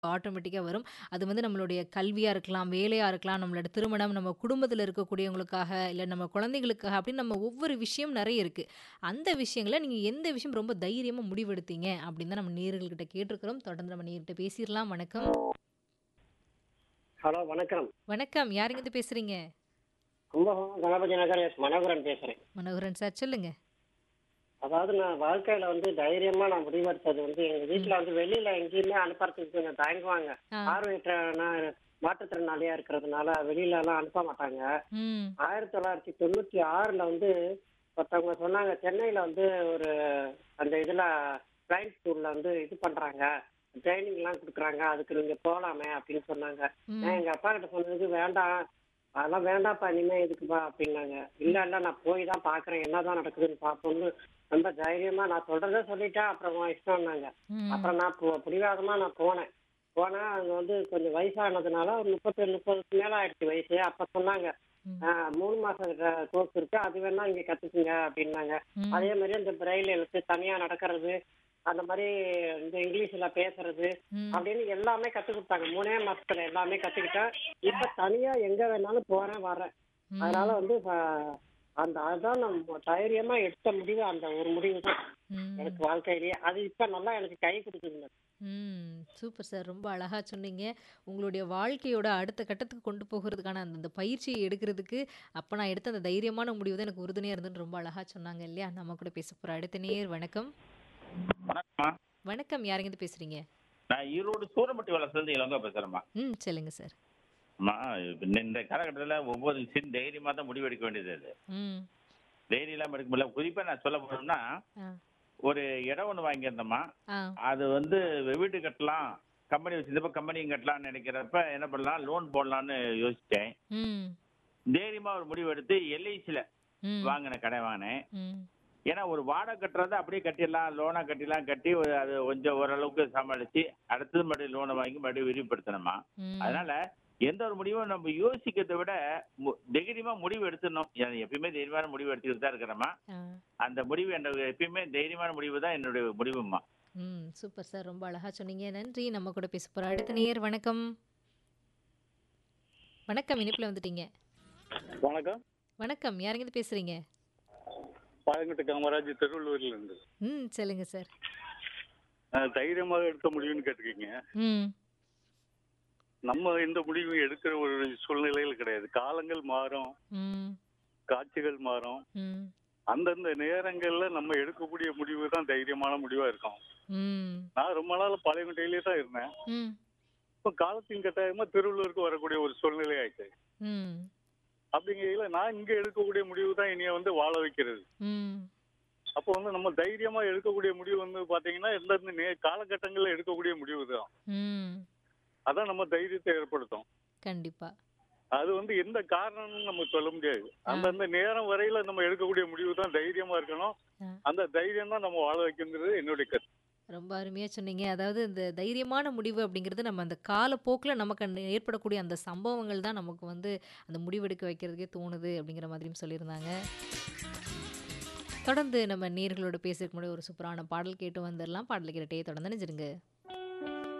ஆட்டோமேட்டிக்கா வரும். அது வந்து நம்மளுடைய கல்வியா இருக்கலாம், வேலையா இருக்கலாம், நம்மளோட திருமணம், நம்ம குடும்பத்தில இருக்கக்கூடியவங்களுக்காக, இல்ல நம்ம குழந்தைகளுக்காக அப்படின்னு நம்ம ஒவ்வொரு விஷயம் நெறைய இருக்கு. அந்த விஷயங்கள நீங்க எந்த விஷயம் ரொம்ப தைரியமா முடிவெடுத்தீங்க? அப்படின்னு தான் நம்ம நேயர்கள்கிட்ட கேட்டுருக்கிறோம். தொடர்ந்து நம்ம நேயர்கிட்ட பேசிறலாம். வணக்கம். ஹலோ வணக்கம். வணக்கம். யாருங்கருந்து பேசுறீங்க? கும்பகோணம் கணபதி நகர் எஸ் மனோகரன் பேசுறேன். மனோகரன் சார் சொல்லுங்க. அதாவது நான் வாழ்க்கையில வந்து தைரியமா நான் முடிவெடுத்தது வந்து எங்க ம். வீட்ல வந்து வெளியில எங்கேயுமே அனுப்புறதுக்கு கொஞ்சம் தயங்குவாங்க. ஆ. பார்வையற்ற நான் மாற்றுத்திறனாளியா இருக்கிறதுனால வெளியில எல்லாம் அனுப்ப மாட்டாங்க. ம். 1996ல வந்து ஒருத்தவங்க சொன்னாங்க சென்னையில வந்து ஒரு அந்த இதுல பிளைண்ட் ஸ்கூல்ல வந்து இது பண்றாங்க. ட்ரைனிங் எல்லாம் குடுக்குறாங்க. அதுக்கு நீங்க போலாமே அப்படின்னு சொன்னாங்க. நான் ம். எங்க அப்பா கிட்ட சொன்னதுக்கு வேண்டாம். அதெல்லாம் வேண்டாம்ப்பா இனிமே எதுக்குப்பா அப்படின்னாங்க. இல்ல இல்ல நான் போய் தான் பாக்குறேன். என்னதான் நடக்குதுன்னு பாப்போம்னு ரொம்ப தைரியமா நான் சொல்றத சொல்லிட்டேன். அப்புறம் உன் இஷ்டம்னாங்க. ம். அப்புறம் நான் பு பிடிவாதமா நான் போனேன். போனா அங்க வந்து கொஞ்சம் வயசானதுனால ஒரு 37, 30க்கு மேல ஆயிடுச்சு வயசு. அப்ப சொன்னாங்க. ம். ஆ 3 மாசம் க கோர்ஸ் இருக்கு. அது வேணா இங்க கத்துக்குங்க அப்படின்னாங்க. ம். அதே மாதிரி அந்த பிரெயில் எழுத்து தனியா நடக்கிறது, அந்த மாதிரி இந்த இங்கிலீஷ்ல பேசுறது ம். அப்படின்னு எல்லாமே கத்து கொடுத்தாங்க. 3 மாசத்துல எல்லாமே கத்துக்கிட்டேன். இப்ப தனியா எங்க வேணாலும் போறேன், வர்றேன். அதனால ம். வந்து அ அந்த அதான் நான் தைரியமா எடுத்த முடிவு அந்த ஒரு முடிவு தான். எனக்கு ம். வாழ்க்கையிலேயே. அது இப்ப நல்லா எனக்கு கை கொடுக்குதுங்க. ம். Super sir. ரொம்ப அழகா சொன்னீங்க. உங்களுடைய வாழ்க்கையோட அடுத்த கட்டத்துக்கு கொண்டு போகுறதுக்கான அந்த அந்த பயிற்சிய எடுக்கிறதுக்கு, அப்ப நான் எடுத்த அந்த தைரியமான முடிவு தான் எனக்கு உறுதுணையா இருந்ததுன்னு ரொம்ப அழகா சொன்னாங்க இல்லையா? நம்ம கூட பேச போற அடுத்த நேயர் வணக்கம். வணக்கம்மா. வணக்கம். யாருங்கருந்து பேசுறீங்க? நான் ஈரோடு சூரம்பட்டி வளத்துலேருந்து இளங்கோ பேசுறேம்மா. ம். சொல்லுங்க சார். அம்மா இந்த இந்த காலகட்டத்துல ஒவ்வொரு விஷயம் தைரியமா தான் முடிவெடுக்க வேண்டியது அது. ம். தைரியம் இல்லாம எடுக்க முடியல. குறிப்பா நான் சொல்ல போனோம்னா, ஆ. ஒரு இடம் ஒண்ணு வாங்கியிருந்தேம்மா. ஆ. அது வந்து வீடு கட்டலாம், கம்பெனி வச்சிருந்தப்ப கம்பெனியும் கட்டலாம்னு நினைக்கிறப்ப என்ன பண்ணலாம், லோன் போடலாம்னு யோசிச்சேன். ம். தைரியமா ஒரு முடிவு எடுத்து எல்ஐசில ம். வாங்கினேன், கடன் வாங்கினேன். ம். ஏன்னா ஒரு வாடகை கட்டுறத அப்படியே கட்டிடலாம், லோனா கட்டிடலாம், கட்டி ஒரு அது கொஞ்சம் ஓரளவுக்கு சமாளிச்சு, அடுத்தது மறுபடியும் லோனை வாங்கி மறுபடியும் விரிவுபடுத்தணுமா. ம். அதனால எந்த ஒரு முடிவும் நம்ம யோசிக்கிறதை விட மு- தைரியமா முடிவு எடுத்துடணும். எ- எப்பயுமே தைரியமான முடிவு எடுத்துக்கிட்டு தான் இருக்கிறேம்மா. ஆ. அந்த முடிவு என்னோட எப்பயுமே தைரியமான முடிவு தான் என்னுடைய முடிவும்மா. ம். Super sir. ரொம்ப அழகா சொன்னீங்க. நன்றி. நம்ம கூட பேச போற அடுத்த நேயர் வணக்கம். வணக்கம். இணைப்புல வந்துட்டீங்க. வணக்கம் வணக்கம். யாருங்கருந்து பேசுறீங்க? பாலங்கட்டு காமராஜ் திருவள்ளூர்ல இருந்து ம். சொல்லுங்க சார். அஹ், தைரியமாக எடுத்த முடிவுன்னு கேட்டிருக்கீங்க ம். நம்ம எந்த முடிவும் எடுக்கிற ஒரு சூழ்நிலையில் கிடையாது காலங்கள் மாறும் ம். காட்சிகள் மாறும் ம். அந்தந்த நேரங்கள்ல நம்ம எடுக்கக்கூடிய முடிவு தான் தைரியமான முடிவா இருக்கும் ம். நான் ரொம்ப நாள் பாளையங்கோட்டையிலே தான் இருந்தேன் ம். இப்போ காலத்தின் கட்டாயமா திருவள்ளூருக்கு வரக்கூடிய ஒரு சூழ்நிலை ஆயிடுச்சு ம். அப்படிங்கையில நான் இங்க எடுக்கக்கூடிய முடிவு தான் இனிய வந்து வாழ வைக்கிறது ம். அப்போ வந்து நம்ம தைரியமா எடுக்கக்கூடிய முடிவு வந்து பாத்தீங்கன்னா எந்தெந்த நே காலகட்டங்கள்ல எடுக்கக்கூடிய முடிவு தான் ம். அதான் நம்ம தைரியத்தை ஏற்படுத்தும் கண்டிப்பா. அது வந்து எந்த காரணம்னு நம்ம சொல்ல முடியாது ஆ. அந்தந்த நேரம் வரையில நம்ம எடுக்கக்கூடிய முடிவு தான் தைரியமா இருக்கணும் ஆ. அந்த தைரியம் தான் நம்ம வாழ வைக்கிறது என்னுடைய கருத்து ரொம்ப அருமையா சொன்னீங்க. அதாவது இந்த தைரியமான முடிவு அப்படிங்கிறது நம்ம அந்த காலப்போக்குல நமக்கு அந்த ஏற்படக்கூடிய அந்த சம்பவங்கள் தான் நமக்கு வந்து அந்த முடிவெடுக்க வைக்கிறதுக்கே தோணுது அப்படிங்கிற மாதிரியும் சொல்லியிருந்தாங்க. தொடர்ந்து நம்ம நேயர்களோட பேசுறதுக்கு முன்னாடி ஒரு சூப்பரான பாடல் கேட்டு வந்துரலாம். பாடல் கேட்டுட்டே தொடர்ந்து இணைஞ்சிருங்க.